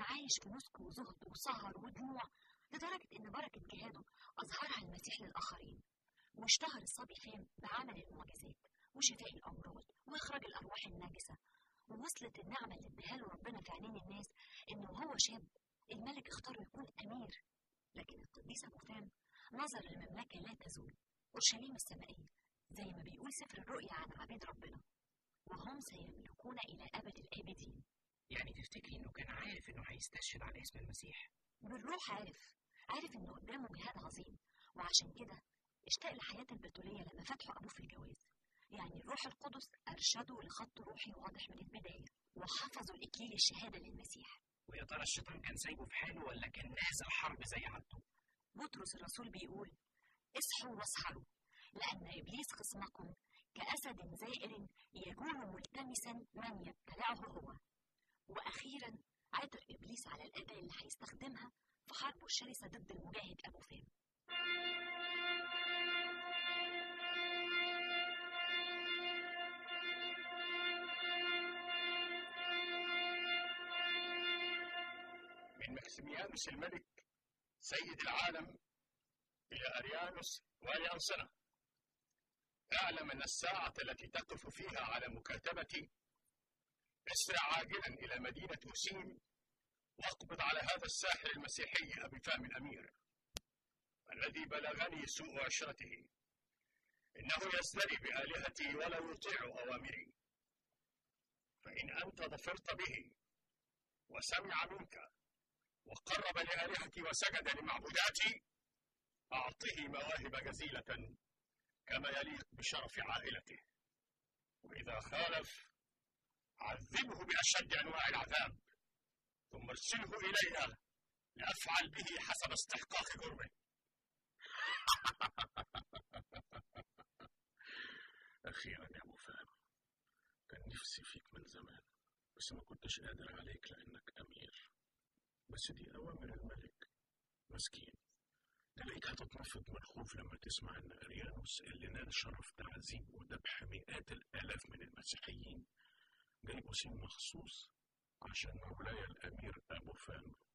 عايش في نسك وزهد وسهر ودموع لدرجة إن بركة جهاده أظهرها المسيح للآخرين واشتهر الصبي فهم بعمل المعجزات وشفاء الأمراض وإخراج الأرواح النجسة ووصلت النعمة اللي اداها له ربنا في عينين الناس إنه وهو شاب الملك اختاره يكون أمير لكن القديس أبو فام نظر لمملكة لا تزول أورشليم السمائية زي ما بيقول سفر الرؤيا عن عبيد ربنا وهم سيملكون إلى أبد الآبدين يعني تفتكري انه كان عارف انه هيستشهد على اسم المسيح بالروح عارف عارف إنه قدامه جهاد عظيم وعشان كده اشتاق لحياة البتولية لما فتحوا أبوه في الجواز يعني الروح القدس أرشده لخط روحي واضح من البداية وحفظوا الإكليل الشهادة للمسيح ويا ترى الشيطان كان سايبه في حاله ولا كان نازل حرب زي عادته بطرس الرسول بيقول اصحوا واسحروا لأن إبليس خصمكم كأسد زائر يجول ملتمسا من يبتلعه هو وأخيرا عثر إبليس على الأداة اللي هيستخدمها في حربه الشرسة ضد المجاهد أبو فهم من مكسيميانوس الملك سيد العالم إلى أريانوس والي أنصنة اعلم أن الساعة التي تقف فيها على مكاتبتي اسرع عاجلا إلى مدينة وسيم واقبض على هذا الساحر المسيحي أبي فام الأمير الذي بلغني سوء عشرته إنه يزدري بآلهتي ولا يطيع أوامري فإن أنت ظفرت به وسمع منك وقرب لآلهتي وسجد لمعبوداتي أعطه مواهب جزيلة كما يليق بشرف عائلته وإذا خالف عذبه بأشد أنواع العذاب ثم ارسله إلي لأفعل به حسب استحقاق جرمه أخيرا يا أبو فهم كان نفسي فيك من زمان بس ما كنتش قادر عليك لأنك أمير بس دي أوامر الملك مسكين تلاقيك هتتنفض من الخوف لما تسمع إن أريانوس اللي نال شرف تعذيب وذبح مئات الآلاف من المسيحيين جاي وسيم مخصوص عشان مولاي الأمير أبو فهم